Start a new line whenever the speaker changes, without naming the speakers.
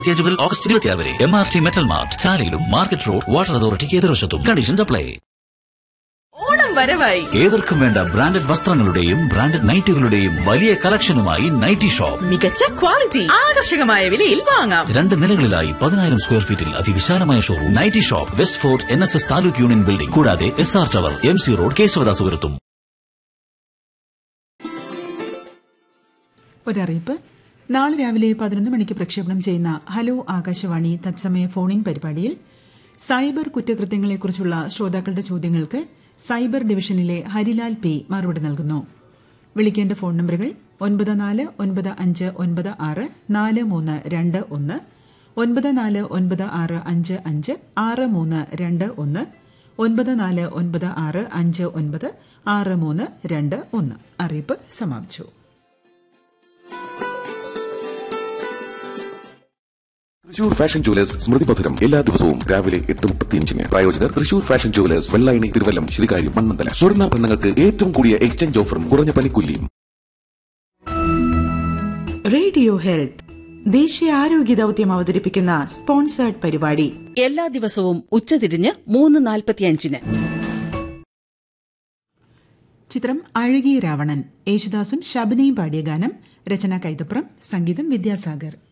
ചേഞ്ചുകൾ August ഇരുപത്തിയാറ് വരെ M R T metal mart ചാലയിലും മാർക്കറ്റ് റോഡ് വാട്ടർ അതോറിറ്റിക്ക് എതിർവശത്തും കണ്ടീഷൻസ് അപ്ലൈ
ഓണം വരവായി
ഏവർക്കും വേണ്ട ബ്രാൻഡഡ് വസ്ത്രങ്ങളുടെയും ബ്രാൻഡഡ് നൈറ്റുകളുടെയും വലിയ കളക്ഷനുമായി നൈറ്റി ഷോപ്പ്
മികച്ച ക്വാളിറ്റി ആകർഷകമായ വിലയിൽ വാങ്ങാം
രണ്ട് നിലകളിലായി പതിനായിരം സ്ക്വയർ ഫീറ്റിൽ അതിവിശാലമായ showroom nighty shop west fort N S S taluk union building കൂടാതെ S R tower M C road കേശവദാസുപുരത്തും
ഒരറിയിപ്പ് നാളെ രാവിലെ പതിനൊന്ന് മണിക്ക് പ്രക്ഷേപണം ചെയ്യുന്ന ഹലോ ആകാശവാണി തത്സമയ ഫോണിൻ പരിപാടിയിൽ സൈബർ കുറ്റകൃത്യങ്ങളെക്കുറിച്ചുള്ള ശ്രോതാക്കളുടെ ചോദ്യങ്ങൾക്ക് സൈബർ ഡിവിഷനിലെ ഹരിലാൽ പി മറുപടി നൽകുന്നു വിളിക്കേണ്ട ഫോൺ നമ്പറുകൾ ഒൻപത് നാല് ഒൻപത് അഞ്ച് ഒൻപത് ആറ് നാല് മൂന്ന് രണ്ട് ഒന്ന് ഒൻപത് നാല് ഒൻപത് ആറ് അഞ്ച് അഞ്ച് ആറ് മൂന്ന് രണ്ട് ഒന്ന് ഒൻപത് നാല് ഒൻപത് ആറ് അഞ്ച് ഒൻപത് ആറ് മൂന്ന് രണ്ട് ഒന്ന് അറിയിപ്പ് സമാപിച്ചു
തൃശൂർ ഫാഷൻ ജുവലേഴ്സ് സ്മൃതി മധുരം എല്ലാ ദിവസവും രാവിലെ എട്ട് മുപ്പത്തിയഞ്ചിന് പ്രായോജകർ തൃശൂർ ഫാഷൻ ജുവലേഴ്സ് വെള്ളായണി തിരുവല്ലം ശ്രീകാര്യം മണ്ണന്തല സ്വർണ്ണാഭരണങ്ങൾക്ക് ഏറ്റവും കൂടിയ എക്സ്ചേഞ്ച് ഓഫറും കുറഞ്ഞ പണിക്കൂലിയും
റേഡിയോ ഹെൽത്ത് ദേശീയ ആരോഗ്യ ദൌത്യം അവതരിപ്പിക്കുന്ന സ്പോൺസേർഡ് പരിപാടി
എല്ലാ ദിവസവും ഉച്ചതിരിഞ്ഞ് മൂന്ന് നാൽപ്പത്തിയഞ്ചിന്
ചിത്രം അഴകിയ രാവണൻ യേശുദാസും ശബനയും പാടിയ ഗാനം രചന കൈതപ്രം സംഗീതം വിദ്യാസാഗർ